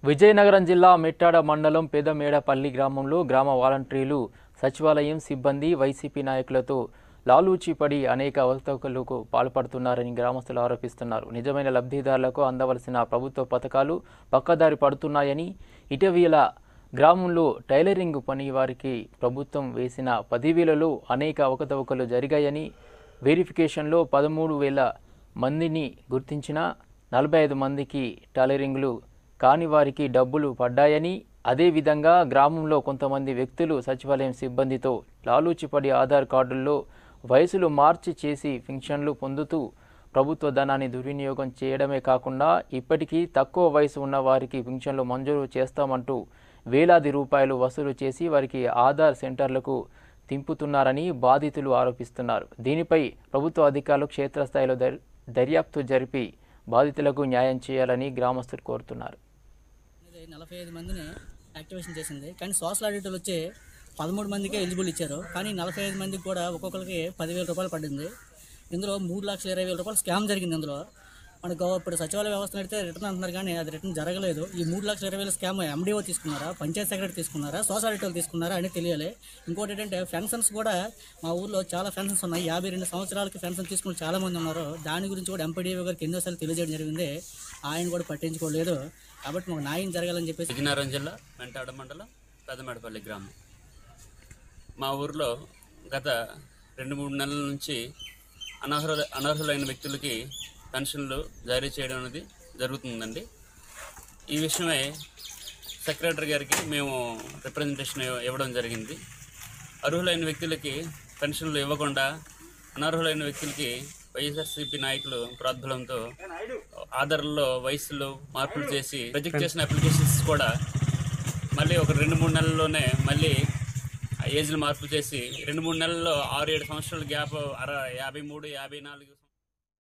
విజయనగరం జిల్లా మెట్టాడ మండలం పెదమేడపల్లి గ్రామంలో గ్రామ వాలంటీర్లు సచివాలయం సిబ్బంది వైసీపీ నాయకులతో లాలూచిపడి అనేక అవకతవకలకు పాల్పడుతున్నారని గ్రామస్తులు ఆరోపిస్తున్నారు నిజమైన లబ్ధిదారులకు అందవలసిన ప్రభుత్వ పథకాలు పక్కదారి పడుతున్నాయని ఇటీవల గ్రామంలో టైలరింగ్ పని వారికి ప్రభుత్వం వేసిన పదివేలలో అనేక అవకతవకలు జరిగాయని వెరిఫికేషన్లో పదమూడు వేల మందిని గుర్తించిన నలభై ఐదు మందికి టైలరింగ్లు కాని వారికి డబ్బులు పడ్డాయని అదేవిధంగా గ్రామంలో కొంతమంది వ్యక్తులు సచివాలయం సిబ్బందితో లాలూచిపడి ఆధార్ కార్డుల్లో వయసులు మార్చి చేసి పింఛన్లు పొందుతూ ప్రభుత్వ ధనాన్ని దుర్వినియోగం చేయడమే కాకుండా ఇప్పటికీ తక్కువ వయసు ఉన్న వారికి పింఛన్లు మంజూరు చేస్తామంటూ వేలాది రూపాయలు వసూలు చేసి వారికి ఆధార్ సెంటర్లకు తింపుతున్నారని బాధితులు ఆరోపిస్తున్నారు దీనిపై ప్రభుత్వ అధికారులు క్షేత్రస్థాయిలో దర్- దర్యాప్తు జరిపి బాధితులకు న్యాయం చేయాలని గ్రామస్తులు కోరుతున్నారు ఇది నలభై ఐదు మందిని యాక్టివేషన్ చేసింది కానీ సోషల్ ఆడిటర్లు వచ్చి పదమూడు మందికే ఎలిజిబుల్ ఇచ్చారు కానీ నలభై ఐదు మందికి కూడా ఒక్కొక్కరికి పదివేల రూపాయలు పడింది ఇందులో మూడు లక్షల ఇరవై వేల రూపాయలు స్కామ్ జరిగింది ఇందులో మనకు ఇప్పుడు సచివాలయ వ్యవస్థ నడితే రిటర్న్ అంటున్నారు కానీ అది రిటర్న్ జరగలేదు ఈ మూడు లక్షల ఇరవై వేల స్కామ్ ఎండిఓ తీసుకున్నారా పంచాయత్ సెక్రటరీ తీసుకున్నారా సోషల్ ఆడిటర్లు తీసుకున్నారా అని తెలియాలి ఇంకోటి ఏంటంటే పెన్షన్స్ కూడా మా ఊర్లో చాలా పెన్షన్స్ ఉన్నాయి యాభై రెండు సంవత్సరాలకి పెన్షన్ తీసుకుని చాలా మంది ఉన్నారు దాని గురించి కూడా ఎంపీడీఓ గారికి ఎన్నోసార్లు తెలియజేయడం జరిగింది ఆయన కూడా పట్టించుకోలేదు కాబట్టి మాకు న్యాయం జరగాలని చెప్పేసి విజయనగరం జిల్లా వెంటాడ మండలం పెదమేడపల్లి గ్రామం మా ఊర్లో గత రెండు మూడు నెలల నుంచి అనర్హుల అనర్హులైన వ్యక్తులకి పెన్షన్లు జారీ చేయడం అనేది జరుగుతుందండి ఈ విషయమై సెక్రటరీ గారికి మేము రిప్రజెంటేషన్ ఇవ్వ- ఇవ్వడం జరిగింది అర్హులైన వ్యక్తులకి పెన్షన్లు ఇవ్వకుండా అనర్హులైన వ్యక్తులకి వైఎస్ఆర్సీపీ నాయకులు ప్రోద్బలంతో ఆధార్లో వయసులో మార్పులు చేసి రిజెక్ట్ చేసిన అప్లికేషన్స్ కూడా మళ్ళీ ఒక రెండు మూడు నెలల్లోనే మళ్ళీ ఆ ఏజ్లు మార్పు చేసి రెండు మూడు నెలల్లో ఆరు ఏడు సంవత్సరాల గ్యాప్ అర యాభై మూడు యాభై నాలుగు